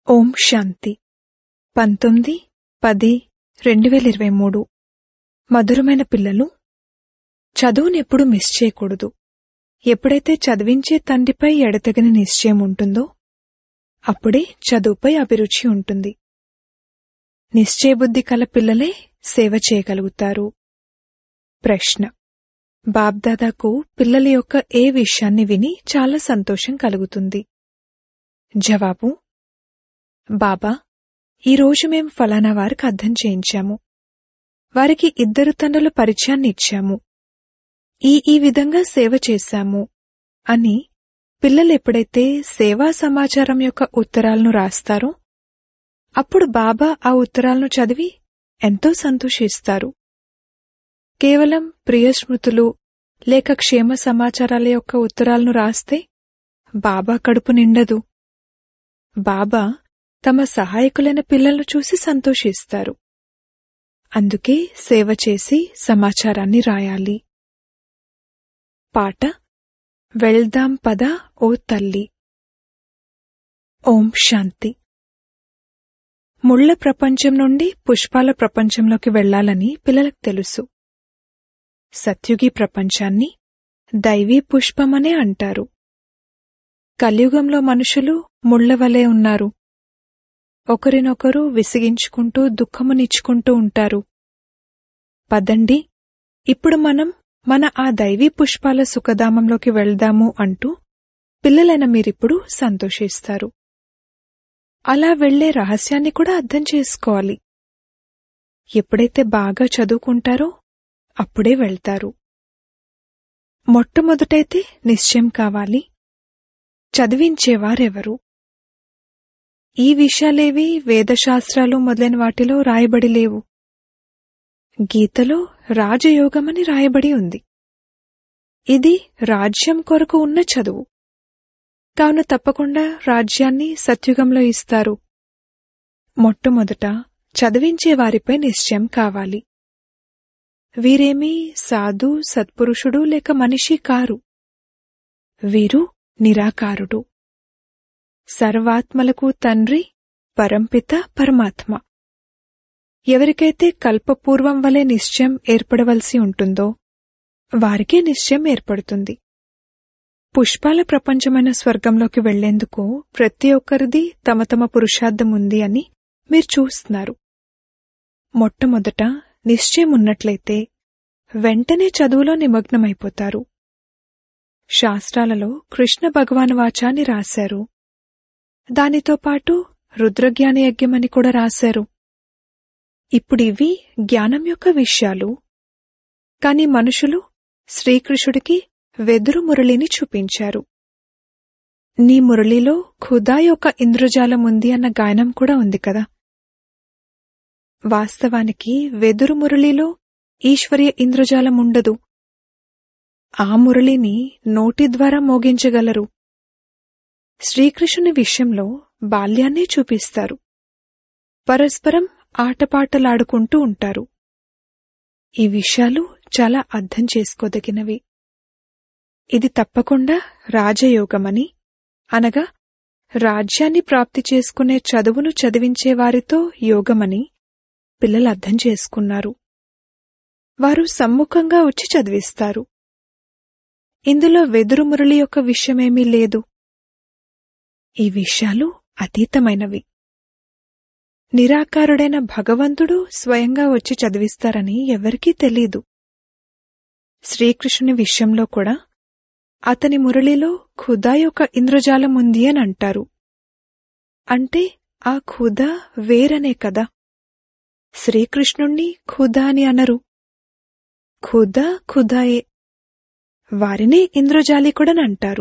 ఓం శాంతి పంతొమ్మిది పది రెండు వేల ఇరవై మూడు మధురమైన పిల్లలు చదువునెప్పుడు మిస్ చేయకూడదు ఎప్పుడైతే చదివించే తండ్రిపై ఎడతెగని నిశ్చయం ఉంటుందో అప్పుడే చదువుపై అభిరుచి ఉంటుంది నిశ్చయబుద్ధి కల పిల్లలే సేవ చేయగలుగుతారు ప్రశ్న బాబ్దాదాకు పిల్లల యొక్క ఏ విషయాన్ని విని చాలా సంతోషం కలుగుతుంది జవాబు బాబా ఈరోజు మేం ఫలానా వారికి అర్థం చేయించాము వారికి ఇద్దరు తండ్రుల పరిచయాన్ని ఇచ్చాము ఈ ఈ విధంగా సేవ చేశాము అని పిల్లలు ఎప్పుడైతే సేవా సమాచారం యొక్క ఉత్తరాలను రాస్తారో అప్పుడు బాబా ఆ ఉత్తరాలను చదివి ఎంతో సంతోషిస్తారు కేవలం ప్రియస్మృతులు లేక క్షేమ సమాచారాల యొక్క ఉత్తరాలను రాస్తే బాబా కడుపు నిండదు బాబా తమ సహాయకులైన పిల్లలను చూసి సంతోషిస్తారు అందుకే సేవ చేసి సమాచారాన్ని రాయాలి పాట వెళ్దాం పద ఓ తల్లి ఓం శాంతి ముళ్ల ప్రపంచం నుండి పుష్పాల ప్రపంచంలోకి వెళ్లాలని పిల్లలకు తెలుసు సత్యుగి ప్రపంచాన్ని దైవీ పుష్పమనే అంటారు కలియుగంలో మనుషులు ముళ్లవలే ఉన్నారు ఒకరినొకరు విసిగించుకుంటూ దుఃఖమునిచ్చుకుంటూ ఉంటారు పదండి ఇప్పుడు మనం మన ఆ దైవీ పుష్పాల సుఖధామంలోకి వెళ్దాము అంటూ పిల్లలైన మీరిప్పుడు సంతోషిస్తారు అలా వెళ్లే రహస్యాన్ని కూడా అర్థం చేసుకోవాలి ఎప్పుడైతే బాగా చదువుకుంటారో అప్పుడే వెళ్తారు మొట్టమొదటైతే నిశ్చయం కావాలి చదివించేవారెవరు ఈ విషయాలేవి వేదశాస్త్రాలు మొదలైన వాటిలో రాయబడి లేవు గీతలో రాజయోగమని రాయబడి ఉంది ఇది రాజ్యం కొరకు ఉన్న చదువు కావున తప్పకుండా రాజ్యాన్ని సత్యుగంలో ఇస్తారు మొట్టమొదట చదివించే వారిపై నిశ్చయం కావాలి వీరేమీ సాధు సత్పురుషుడు లేక మనిషి కారు వీరు నిరాకారుడు సర్వాత్మలకు తండ్రి పరంపిత పరమాత్మ ఎవరికైతే కల్పపూర్వం వలె నిశ్చయం ఏర్పడవలసి ఉంటుందో వారికే నిశ్చయం ఏర్పడుతుంది పుష్పాల ప్రపంచమైన స్వర్గంలోకి వెళ్లేందుకు ప్రతి ఒక్కరిది తమ తమ పురుషార్థం ఉంది అని మీరు చూస్తున్నారు మొట్టమొదట నిశ్చయం ఉన్నట్లయితే వెంటనే చదువులో నిమగ్నమైపోతారు శాస్త్రాలలో కృష్ణ భగవాన్ వాచాన్ని రాశారు దానితో పాటు రుద్రజ్ఞాన యజ్ఞమని కూడా రాశారు ఇప్పుడివి జ్ఞానం యొక్క విషయాలు కాని మనుషులు శ్రీకృష్ణుడికి వెదురు మురళిని చూపించారు నీ మురళిలో ఖుదా యొక్క ఇంద్రజాలం ఉంది అన్న గాయనం కూడా ఉంది కదా వాస్తవానికి వెదురు మురళిలో ఈశ్వర్య ఇంద్రజాలం ఉండదు ఆ మురళిని నోటి ద్వారా మోగించగలరు శ్రీకృష్ణుని విషయంలో బాల్యాన్నే చూపిస్తారు పరస్పరం ఆటపాటలాడుకుంటూ ఉంటారు ఈ విషయాలు చాలా అర్థం చేసుకోదగినవి ఇది తప్పకుండా రాజయోగమని అనగా రాజ్యాన్ని ప్రాప్తి చేసుకునే చదువును చదివించేవారితో యోగమని పిల్లలు అర్థం చేసుకున్నారు వారు సమ్ముఖంగా వచ్చి చదివిస్తారు ఇందులో వెదురు మురళి యొక్క విషయమేమీ లేదు ఈ విషయాలు అతీతమైనవి నిరాకారుడైన భగవంతుడు స్వయంగా వచ్చి చదివిస్తారని ఎవరికీ తెలీదు శ్రీకృష్ణుని విషయంలో కూడా అతని మురళిలో ఖుదా యొక్క ఇంద్రజాలం ఉంది అని అంటారు అంటే ఆ ఖుదా వేరనే కదా శ్రీకృష్ణుణ్ణి ఖుదా అని అనరు ఖుదా ఖుదాయే వారినే ఇంద్రజాలికుడని అంటారు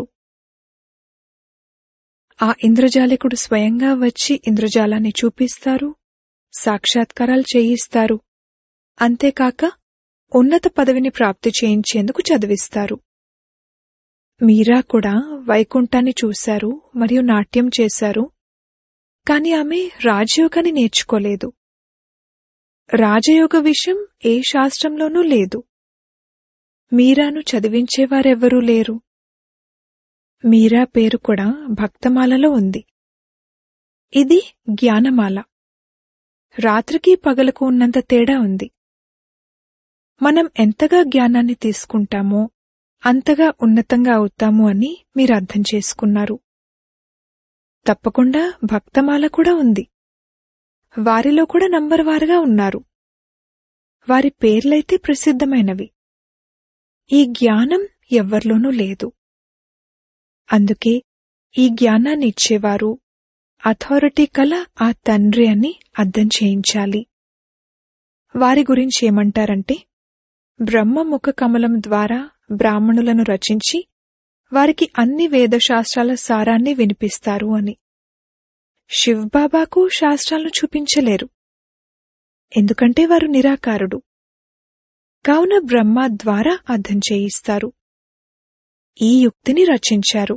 ఆ ఇంద్రజాలికుడు స్వయంగా వచ్చి ఇంద్రజాలాన్ని చూపిస్తారు సాక్షాత్కారాలు చేయిస్తారు అంతేకాక ఉన్నత పదవిని ప్రాప్తి చేయించేందుకు చదివిస్తారు మీరా కూడా వైకుంఠాన్ని చూశారు మరియు నాట్యం చేశారు కాని ఆమె రాజయోగాన్ని నేర్చుకోలేదు రాజయోగ విషయం ఏ శాస్త్రంలోనూ లేదు మీరాను చదివించేవారెవ్వరూ లేరు మీరా పేరు కూడా భక్తమాలలో ఉంది ఇది జ్ఞానమాల రాత్రికి పగలకు ఉన్నంత తేడా ఉంది మనం ఎంతగా జ్ఞానాన్ని తీసుకుంటామో అంతగా ఉన్నతంగా అవుతాము అని మీరు అర్థం చేసుకున్నారు తప్పకుండా భక్తమాల కూడా ఉంది వారిలో కూడా నంబర్ వారుగా ఉన్నారు వారి పేర్లైతే ప్రసిద్ధమైనవి ఈ జ్ఞానం ఎవ్వరిలోనూ లేదు అందుకే ఈ జ్ఞానాన్ని ఇచ్చేవారు అథారిటీ కల ఆ తండ్రి అని అర్థం చేయించాలి వారి గురించి ఏమంటారంటే బ్రహ్మ ముఖ కమలం ద్వారా బ్రాహ్మణులను రచించి వారికి అన్ని వేదశాస్త్రాల సారాన్ని వినిపిస్తారు అని శివ్బాబాకు శాస్త్రాలను చూపించలేరు ఎందుకంటే వారు నిరాకారుడు కావున బ్రహ్మ ద్వారా అర్థం చేయిస్తారు ఈ యుక్తిని రచించారు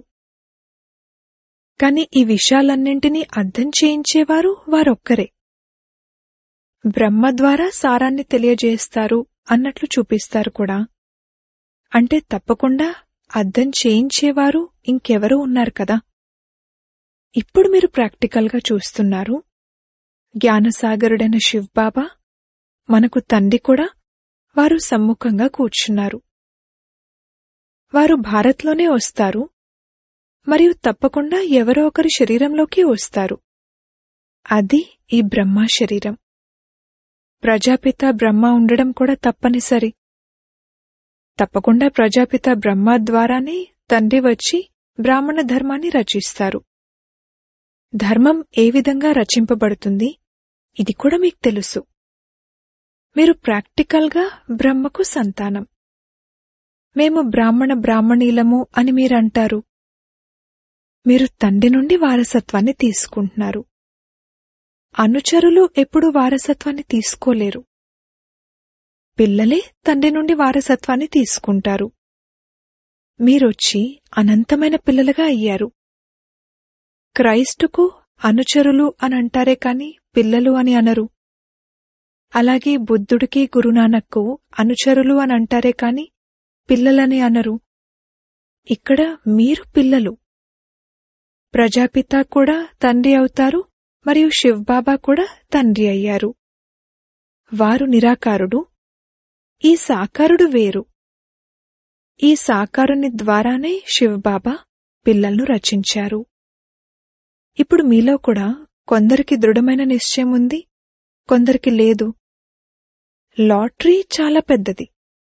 కాని ఈ విషయాలన్నింటినీ అర్థం చేయించేవారు వారొక్కరే బ్రహ్మ ద్వారా సారాన్ని తెలియజేస్తారు అన్నట్లు చూపిస్తారు కూడా అంటే తప్పకుండా అర్థం చేయించేవారు ఇంకెవరూ ఉన్నారు కదా ఇప్పుడు మీరు ప్రాక్టికల్గా చూస్తున్నారు జ్ఞానసాగరుడైన శివ్బాబా మనకు తండ్రి కూడా వారు సమ్ముఖంగా కూర్చున్నారు వారు భారత్లోనే వస్తారు మరియు తప్పకుండా ఎవరో ఒకరి శరీరంలోకి వస్తారు అది ఈ బ్రహ్మ శరీరం ప్రజాపిత బ్రహ్మ ఉండడం కూడా తప్పనిసరి తప్పకుండా ప్రజాపిత బ్రహ్మ ద్వారానే తండ్రి వచ్చి బ్రాహ్మణ ధర్మాన్ని రచిస్తారు ధర్మం ఏ విధంగా రచింపబడుతుంది ఇది కూడా మీకు తెలుసు మీరు ప్రాక్టికల్గా బ్రహ్మకు సంతానం మేము బ్రాహ్మణ బ్రాహ్మణీలము అని మీరంటారు మీరు తండ్రి నుండి వారసత్వాన్ని తీసుకుంటున్నారు అనుచరులు ఎప్పుడు వారసత్వాన్ని తీసుకోలేరు పిల్లలే తండ్రి నుండి వారసత్వాన్ని తీసుకుంటారు మీరొచ్చి అనంతమైన పిల్లలుగా అయ్యారు క్రైస్టుకు అనుచరులు అని అంటారే కాని పిల్లలు అని అనరు అలాగే బుద్ధుడికి గురునానక్కు అనుచరులు అని అంటారే కాని పిల్లలని అనరు ఇక్కడ మీరు పిల్లలు ప్రజాపిత కూడా తండ్రి అవుతారు మరియు శివ్బాబా కూడా తండ్రి అయ్యారు వారు నిరాకారుడు ఈ సాకారుడు వేరు ఈ సాకారుని ద్వారానే శివబాబా పిల్లలను రచించారు ఇప్పుడు మీలో కూడా కొందరికి దృఢమైన నిశ్చయం ఉంది కొందరికి లేదు లాటరీ చాలా పెద్దది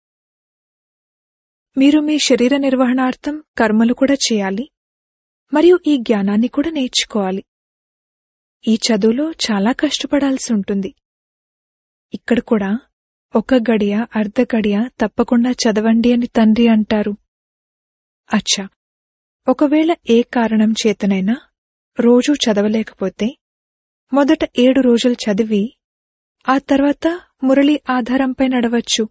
మీరు మీ శరీర నిర్వహణార్థం కర్మలు కూడా చేయాలి మరియు ఈ జ్ఞానాన్ని కూడా నేర్చుకోవాలి ఈ చదువులో చాలా కష్టపడాల్సి ఉంటుంది ఇక్కడ కూడా ఒక గడియ అర్ధ గడియ తప్పకుండా చదవండి అని తండ్రి అంటారు అచ్చా ఒకవేళ ఏ కారణం చేతనైనా రోజూ చదవలేకపోతే మొదట ఏడు రోజులు చదివి ఆ తర్వాత మురళి ఆధారంపై నడవచ్చు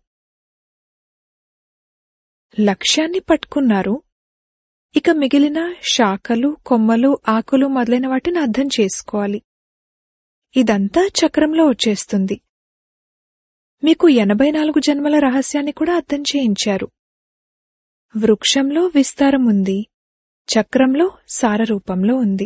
లక్ష్యాన్ని పట్టుకున్నారు ఇక మిగిలిన శాఖలు కొమ్మలు ఆకులు మొదలైన వాటిని అర్థం చేసుకోవాలి ఇదంతా చక్రంలో వచ్చేస్తుంది మీకు ఎనభై నాలుగు జన్మల రహస్యాన్ని కూడా అర్థం చేయించారు వృక్షంలో విస్తారం ఉంది చక్రంలో సారరూపంలో ఉంది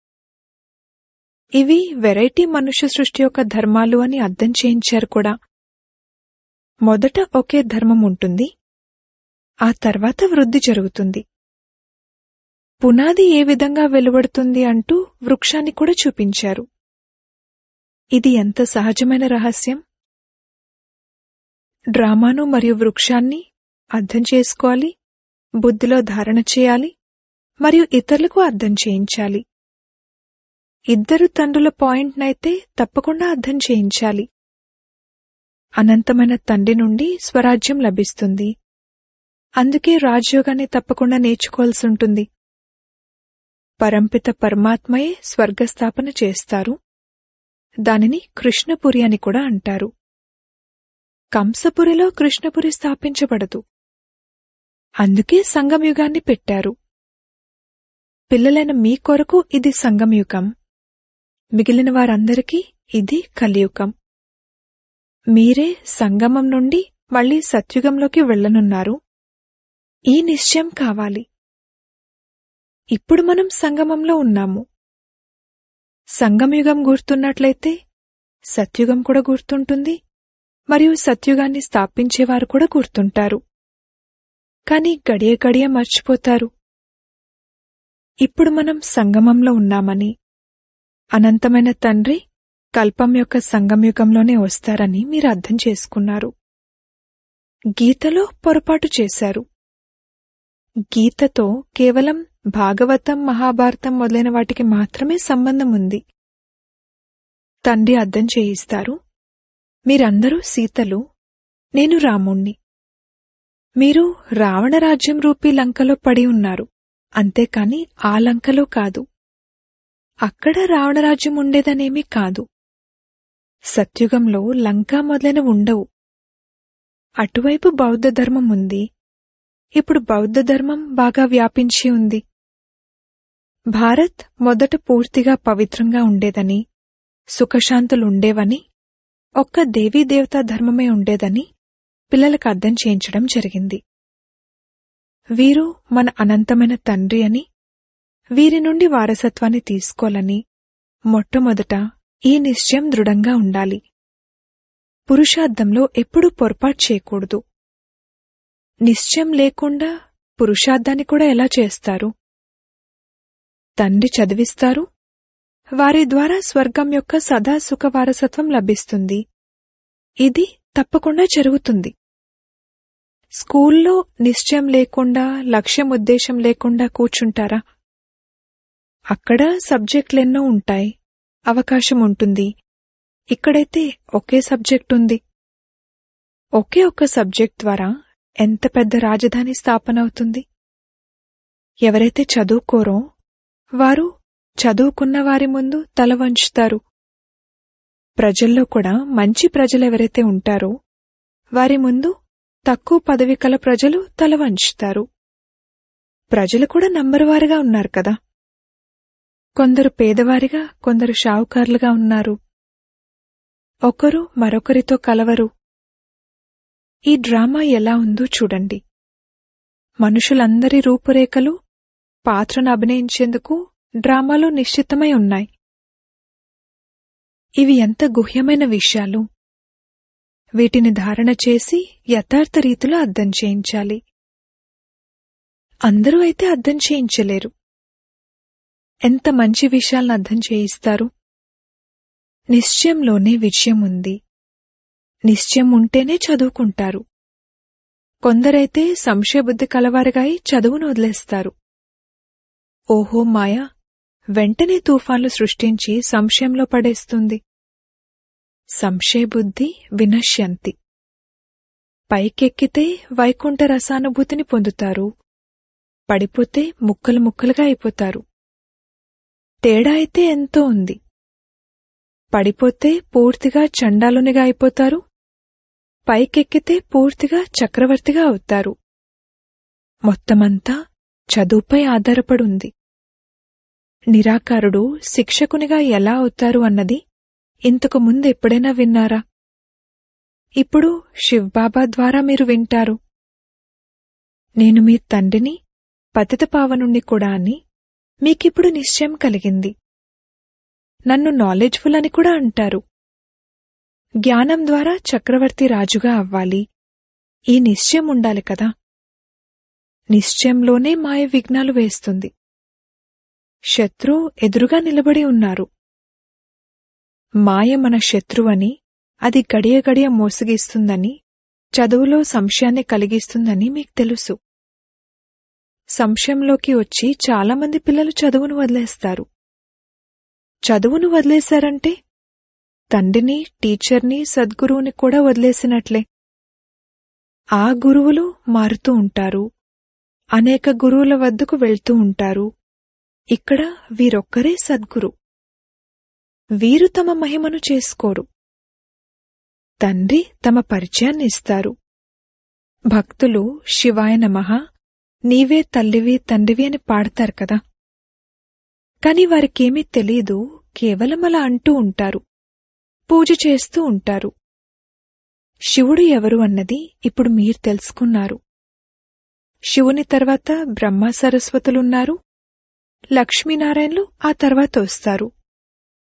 ఇవి వెరైటీ మనుష్య సృష్టి యొక్క ధర్మాలు అని అర్థం చేయించారు కూడా మొదట ఒకే ధర్మం ఉంటుంది ఆ తర్వాత వృద్ధి జరుగుతుంది పునాది ఏ విధంగా వెలువడుతుంది అంటూ వృక్షాన్ని కూడా చూపించారు ఇది ఎంత సహజమైన రహస్యం డ్రామాను మరియు వృక్షాన్ని అర్థం చేసుకోవాలి బుద్ధిలో ధారణ చేయాలి మరియు ఇతరులకు అర్థం చేయించాలి ఇద్దరు తండ్రుల పాయింట్నైతే తప్పకుండా అర్థం చేయించాలి అనంతమైన తండ్రి నుండి స్వరాజ్యం లభిస్తుంది అందుకే రాజయోగాన్ని తప్పకుండా నేర్చుకోవాల్సి ఉంటుంది పరంపిత పరమాత్మయే స్వర్గస్థాపన చేస్తారు దానిని కృష్ణపురి అని కూడా అంటారు కంసపురిలో కృష్ణపురి స్థాపించబడదు అందుకే సంగమయుగాన్ని పెట్టారు పిల్లలైన మీ కొరకు ఇది సంగమయుగం మిగిలిన వారందరికీ ఇది కలియుగం మీరే సంగమం నుండి మళ్లీ సత్యుగంలోకి వెళ్లనున్నారు ఈ నిశ్చయం కావాలి ఇప్పుడు మనం సంగమంలో ఉన్నాము సంగమయుగం గుర్తున్నట్లయితే సత్యుగం కూడా గుర్తుంటుంది మరియు సత్యుగాన్ని స్థాపించేవారు కూడా గుర్తుంటారు కాని గడియ గడియ మర్చిపోతారు ఇప్పుడు మనం సంగమంలో ఉన్నామని అనంతమైన తండ్రి కల్పం యొక్క సంగమయుగంలోనే వస్తారని మీరు అర్థం చేసుకున్నారు గీతలో పొరపాటు చేశారు గీతతో కేవలం భాగవతం మహాభారతం మొదలైన వాటికి మాత్రమే సంబంధం ఉంది తండ్రి అర్థం చేయిస్తారు మీరందరూ సీతలు నేను రాముణ్ణి మీరు రావణరాజ్యం రూపీ లంకలో పడి ఉన్నారు అంతేకాని ఆ లంకలో కాదు అక్కడ రావణరాజ్యం ఉండేదనేమీ కాదు సత్యుగంలో లంక మొదలైనవి ఉండవు అటువైపు బౌద్ధ ధర్మం ఉంది ఇప్పుడు బౌద్ధ ధర్మం బాగా వ్యాపించి ఉంది భారత్ మొదట పూర్తిగా పవిత్రంగా ఉండేదని సుఖశాంతులుండేవని ఒక్క దేవీదేవతా ధర్మమే ఉండేదని పిల్లలకు అర్థం చేయించడం జరిగింది వీరు మన అనంతమైన తండ్రి అని వీరి నుండి వారసత్వాన్ని తీసుకోవాలని మొట్టమొదట ఈ నిశ్చయం దృఢంగా ఉండాలి పురుషార్థంలో ఎప్పుడూ పొరపాటు చేయకూడదు నిశ్చయం లేకుండా పురుషార్థాన్ని కూడా ఎలా చేస్తారు తండ్రి చదివిస్తారు వారి ద్వారా స్వర్గం యొక్క సదా సుఖ వారసత్వం లభిస్తుంది ఇది తప్పకుండా జరుగుతుంది స్కూల్లో నిశ్చయం లేకుండా లక్ష్యం ఉద్దేశం లేకుండా కూర్చుంటారా అక్కడ సబ్జెక్టులెన్నో ఉంటాయి అవకాశం ఉంటుంది ఇక్కడైతే ఒకే సబ్జెక్ట్ ఉంది ఒకే ఒక్క సబ్జెక్ట్ ద్వారా ఎంత పెద్ద రాజధాని స్థాపన అవుతుంది ఎవరైతే చదువుకోరో వారు చదువుకున్న వారి ముందు తల వంచుతారు ప్రజల్లో కూడా మంచి ప్రజలెవరైతే ఉంటారో వారి ముందు తక్కువ పదవి కల ప్రజలు తల వంచుతారు ప్రజలు కూడా నంబరువారుగా ఉన్నారు కదా కొందరు పేదవారిగా కొందరు షావుకారులుగా ఉన్నారు ఒకరు మరొకరితో కలవరు ఈ డ్రామా ఎలా ఉందో చూడండి మనుషులందరి రూపురేఖలు పాత్రను అభినయించేందుకు డ్రామాలో నిశ్చితమై ఉన్నాయి ఇవి ఎంత గుహ్యమైన విషయాలు వీటిని ధారణ చేసి యథార్థ రీతిలో అర్థం చేయించాలి అందరూ అయితే అర్థం చేయించలేరు ఎంత మంచి విషయాలను అర్థం చేయిస్తారు నిశ్చయంలోనే విజయం ఉంది నిశ్చయం ఉంటేనే చదువుకుంటారు కొందరైతే సంశయబుద్ధి కలవారుగాయి చదువును వదిలేస్తారు ఓహో మాయా వెంటనే తుఫాన్లు సృష్టించి సంశయంలో పడేస్తుంది సంశయబుద్ధి వినశ్యంతి పైకెక్కితే వైకుంఠ రసానుభూతిని పొందుతారు పడిపోతే ముక్కలు ముక్కలుగా అయిపోతారు తేడా అయితే ఎంతో ఉంది పడిపోతే పూర్తిగా చండాలునిగా అయిపోతారు పైకెక్కితే పూర్తిగా చక్రవర్తిగా అవుతారు మొత్తమంతా చదువుపై ఆధారపడుంది నిరాకారుడు శిక్షకునిగా ఎలా అవుతారు అన్నది ఇంతకు ముందు ఎప్పుడైనా విన్నారా ఇప్పుడు శివ్బాబా ద్వారా మీరు వింటారు నేను మీ తండ్రిని పతితపావనుణ్ణి కూడా అని మీకిప్పుడు నిశ్చయం కలిగింది నన్ను నాలెడ్జ్ఫుల్ అని కూడా అంటారు జ్ఞానం ద్వారా చక్రవర్తి రాజుగా అవ్వాలి ఈ నిశ్చయం ఉండాలి కదా నిశ్చయంలోనే మాయ విఘ్నాలు వేస్తుంది శత్రు ఎదురుగా నిలబడి ఉన్నారు మాయ మన శత్రువని అది గడియ గడియ మోసగిస్తుందని చదువులో సంశయాన్ని కలిగిస్తుందని మీకు తెలుసు సంశయంలోకి వచ్చి చాలామంది పిల్లలు చదువును వదిలేస్తారు చదువును వదిలేశారంటే తండ్రిని టీచర్ని సద్గురువుని కూడా వదిలేసినట్లే ఆ గురువులు మారుతూ ఉంటారు అనేక గురువుల వద్దకు వెళ్తూ ఉంటారు ఇక్కడ వీరొక్కరే సద్గురు వీరు తమ మహిమను చేసుకోరు తండ్రి తమ పరిచయాన్ని ఇస్తారు భక్తులు శివాయ నమః నీవే తల్లివి తండ్రివి అని పాడతారు కదా కాని వారికేమీ తెలీదు కేవలం అలా అంటూ ఉంటారు పూజ చేస్తూ ఉంటారు శివుడు ఎవరు అన్నది ఇప్పుడు మీరు తెలుసుకున్నారు శివుని తర్వాత బ్రహ్మ సరస్వతులున్నారు లక్ష్మీనారాయణలు ఆ తర్వాత వస్తారు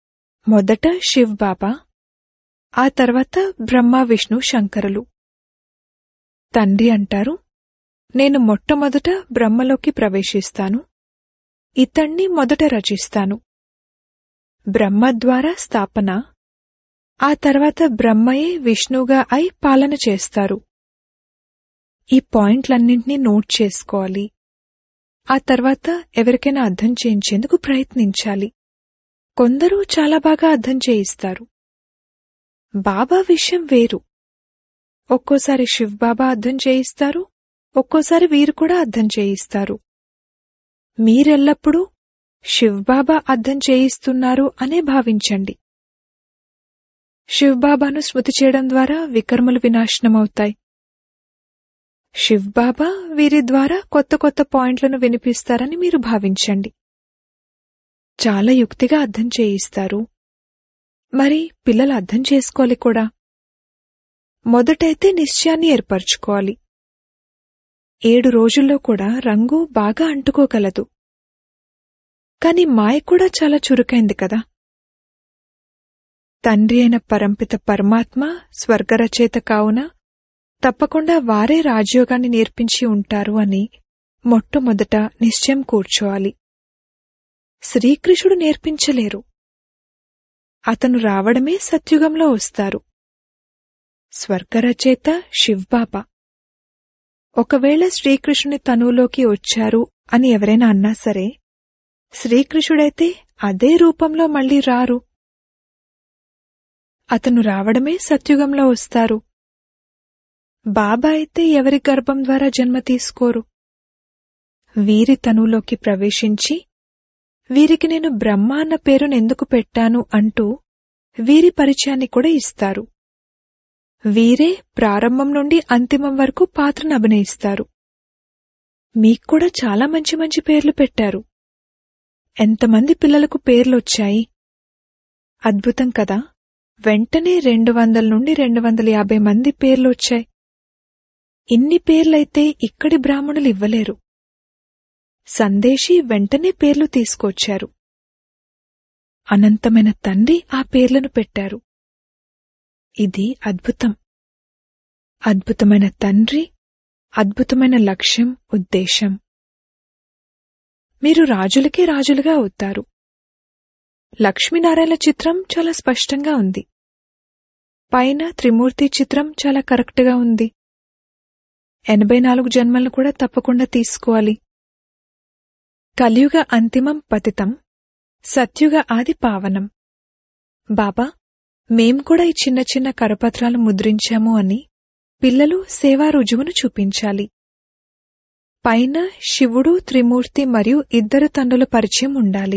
మొదట శివ్ బాబా ఆ తర్వాత బ్రహ్మ విష్ణు శంకరులు తండ్రి అంటారు నేను మొట్టమొదట బ్రహ్మలోకి ప్రవేశిస్తాను ఇతణ్ణి మొదట రచిస్తాను బ్రహ్మ ద్వారా స్థాపన ఆ తర్వాత బ్రహ్మయే విష్ణుగా అయి పాలన చేస్తారు ఈ పాయింట్లన్నింటినీ నోట్ చేసుకోవాలి ఆ తర్వాత ఎవరికైనా అర్థం చేయించేందుకు ప్రయత్నించాలి కొందరు చాలా బాగా అర్థం చేయిస్తారు బాబా విషయం వేరు ఒక్కోసారి శివ్ బాబా అర్థం చేయిస్తారు ఒక్కోసారి వీరు కూడా అర్థం చేయిస్తారు మీరెల్లప్పుడూ శివ్ బాబా అర్థం చేయిస్తున్నారు అనే భావించండి శివ్ బాబాను స్మృతి చేయడం ద్వారా వికర్మలు వినాశనమవుతాయి శివ్ బాబా వీరి ద్వారా కొత్త కొత్త పాయింట్లను వినిపిస్తారని మీరు భావించండి చాలా యుక్తిగా అర్థం చేయిస్తారు మరి పిల్లలు అర్థం చేసుకోవాలి కూడా మొదటైతే నిశ్చయాన్ని ఏర్పరచుకోవాలి ఏడు రోజుల్లో కూడా రంగు బాగా అంటుకోగలదు కాని మాయ కూడా చాలా చురుకైంది కదా తండ్రి అయిన పరంపిత పరమాత్మ స్వర్గరచయిత కావున తప్పకుండా వారే రాజయోగాన్ని నేర్పించి ఉంటారు అని మొట్టమొదట నిశ్చయం కూర్చోవాలి శ్రీకృష్ణుడు నేర్పించలేరు అతను రావడమే సత్యుగంలో వస్తారు స్వర్గరచయిత శివ్బాబా ఒకవేళ శ్రీకృష్ణుని తనువులోకి వచ్చారు అని ఎవరైనా అన్నా సరే శ్రీకృష్ణుడైతే అదే రూపంలో మళ్ళీ రారు అతను రావడమే సత్యుగంలో వస్తారు బాబా అయితే ఎవరి గర్భం ద్వారా జన్మ తీసుకోరు వీరి తనువులోకి ప్రవేశించి వీరికి నేను బ్రహ్మ అన్న పేరును ఎందుకు పెట్టాను అంటూ వీరి పరిచయాన్ని కూడా ఇస్తారు వీరే ప్రారంభం నుండి అంతిమం వరకు పాత్రను అభినయిస్తారు మీకు కూడా చాలా మంచి మంచి పేర్లు పెట్టారు ఎంతమంది పిల్లలకు పేర్లొచ్చాయి అద్భుతం కదా వెంటనే రెండు వందల నుండి రెండు వందల యాభై మంది పేర్లొచ్చాయి ఇన్ని పేర్లైతే ఇక్కడి బ్రాహ్మణులు ఇవ్వలేరు సందేశి వెంటనే పేర్లు తీసుకొచ్చారు అనంతమైన తండ్రి ఆ పేర్లను పెట్టారు ఇది అద్భుతం అద్భుతమైన తండ్రి అద్భుతమైన లక్ష్యం ఉద్దేశం మీరు రాజులకే రాజులుగా అవుతారు లక్ష్మీనారాయణ చిత్రం చాలా స్పష్టంగా ఉంది పైన త్రిమూర్తి చిత్రం చాలా కరెక్ట్గా ఉంది ఎనభై నాలుగు జన్మలను కూడా తప్పకుండా తీసుకోవాలి కలియుగ అంతిమం పతితం సత్యుగ ఆది పావనం బాబా మేం కూడా ఈ చిన్న చిన్న కరపత్రాలు ముద్రించాము అని పిల్లలు సేవా రుజువును చూపించాలి పైన శివుడు త్రిమూర్తి మరియు ఇద్దరు తండ్రుల పరిచయం ఉండాలి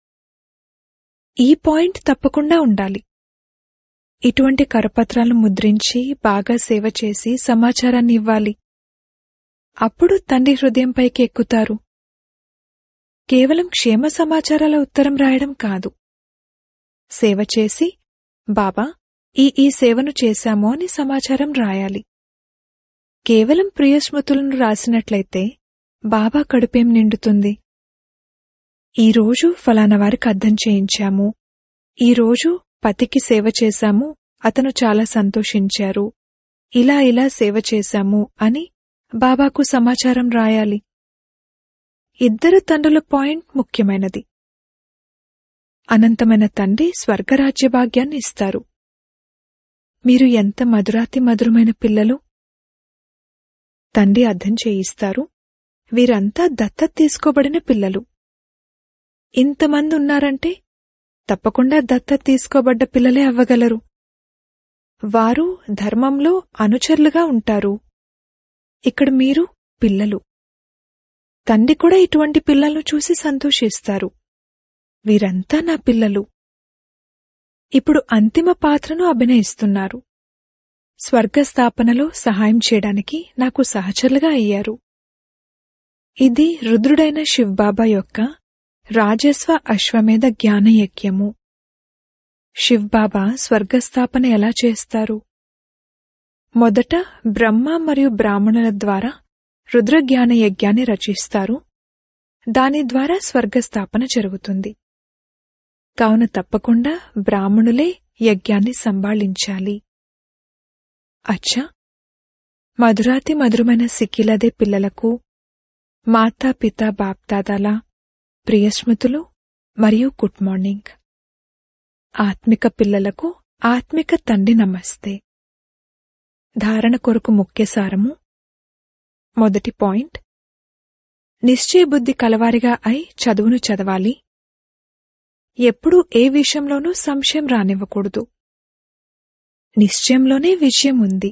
ఈ పాయింట్ తప్పకుండా ఉండాలి ఇటువంటి కరపత్రాలు ముద్రించి బాగా సేవ చేసి సమాచారాన్ని ఇవ్వాలి అప్పుడు తండ్రి హృదయంపైకి ఎక్కుతారు కేవలం క్షేమ సమాచారాల ఉత్తరం రాయడం కాదు సేవ చేసి బాబా ఈ ఈ సేవను చేశాము అని సమాచారం రాయాలి కేవలం ప్రియస్మృతులను రాసినట్లయితే బాబా కడుపేం నిండుతుంది ఈరోజు ఫలానా వారికి అర్థం చేయించాము ఈరోజు పతికి సేవ చేశాము అతను చాలా సంతోషించారు ఇలా ఇలా సేవ చేశాము అని బాబాకు సమాచారం రాయాలి ఇద్దరు తండ్రుల పాయింట్ ముఖ్యమైనది అనంతమైన తండ్రి స్వర్గరాజ్య భాగ్యాన్ని ఇస్తారు మీరు ఎంత మధురాతి మధురమైన పిల్లలు తండ్రి అర్థం చేయిస్తారు వీరంతా దత్తత తీసుకోబడిన పిల్లలు ఇంతమంది ఉన్నారంటే తప్పకుండా దత్తత తీసుకోబడ్డ పిల్లలే అవ్వగలరు వారు ధర్మంలో అనుచరులుగా ఉంటారు ఇక్కడ మీరు పిల్లలు తండ్రి కూడా ఇటువంటి పిల్లలను చూసి సంతోషిస్తారు వీరంతా నా పిల్లలు ఇప్పుడు అంతిమ పాత్రను అభినయిస్తున్నారు స్వర్గస్థాపనలో సహాయం చేయడానికి నాకు సహచరులుగా అయ్యారు ఇది రుద్రుడైన శివ్బాబా యొక్క రాజస్వ అశ్వమేధ జ్ఞానయజ్ఞము శివ్బాబా స్వర్గస్థాపన ఎలా చేస్తారు మొదట బ్రహ్మ మరియు బ్రాహ్మణుల ద్వారా రుద్రజ్ఞాన యజ్ఞాన్ని రచిస్తారు దాని ద్వారా స్వర్గస్థాపన జరుగుతుంది కావున తప్పకుండా బ్రాహ్మణులే యజ్ఞాన్ని సంభాళించాలి అచ్చా మధురాతి మధురమైన సిక్కిలదే పిల్లలకు మాతా పిత బాప్దాదాల ప్రియస్మృతులు మరియు గుడ్ మార్నింగ్ ఆత్మిక పిల్లలకు ఆత్మిక తండ్రి నమస్తే ధారణ కొరకు ముఖ్య సారము మొదటి పాయింట్ నిశ్చయబుద్ధి కలవారిగా అయి చదువును చదవాలి ఎప్పుడూ ఏ విషయంలోనూ సంశయం రానివ్వకూడదు నిశ్చయంలోనే విషయం ఉంది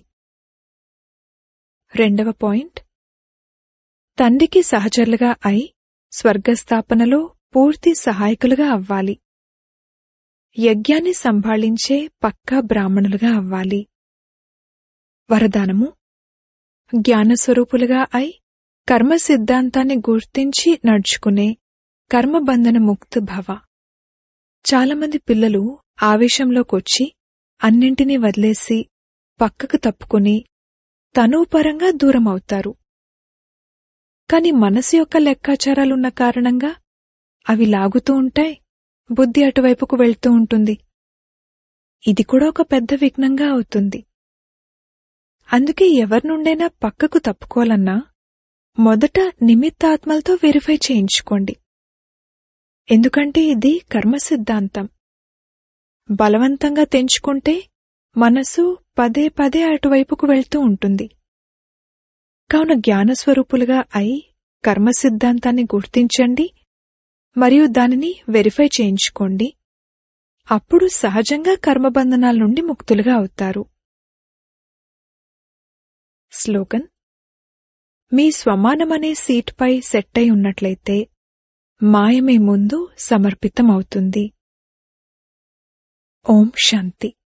రెండవ పాయింట్ తండ్రికి సహచరులుగా అయి స్వర్గస్థాపనలో పూర్తి సహాయకులుగా అవ్వాలి యజ్ఞాన్ని సంభాళించే పక్కా బ్రాహ్మణులుగా అవ్వాలి వరదానము జ్ఞానస్వరూపులుగా అయి కర్మ సిద్ధాంతాన్ని గుర్తించి నడుచుకునే కర్మబంధన ముక్తు భవ చాలామంది పిల్లలు ఆవేశంలోకొచ్చి అన్నింటినీ వదిలేసి పక్కకు తప్పుకుని తనూపరంగా దూరమవుతారు కాని మనసు యొక్క లెక్కాచారాలున్న కారణంగా అవి లాగుతూ ఉంటాయి బుద్ధి అటువైపుకు వెళ్తూ ఉంటుంది ఇది కూడా ఒక పెద్ద విఘ్నంగా అవుతుంది అందుకే ఎవరి నుండైనా పక్కకు తప్పుకోవాలన్నా మొదట నిమిత్తాత్మలతో వెరిఫై చేయించుకోండి ఎందుకంటే ఇది కర్మ సిద్ధాంతం బలవంతంగా తెంచుకుంటే మనసు పదే పదే అటువైపుకు వెళ్తూ ఉంటుంది కావున జ్ఞానస్వరూపులుగా అయి కర్మ సిద్ధాంతాన్ని గుర్తించండి మరియు దానిని వెరిఫై చేయించుకోండి అప్పుడు సహజంగా కర్మబంధనాల నుండి ముక్తులుగా అవుతారు స్లోగన్ మీ స్వమానమనే సీట్పై సెట్ అయి ఉన్నట్లయితే మాయమే ముందు సమర్పితమవుతుంది ఓం శాంతి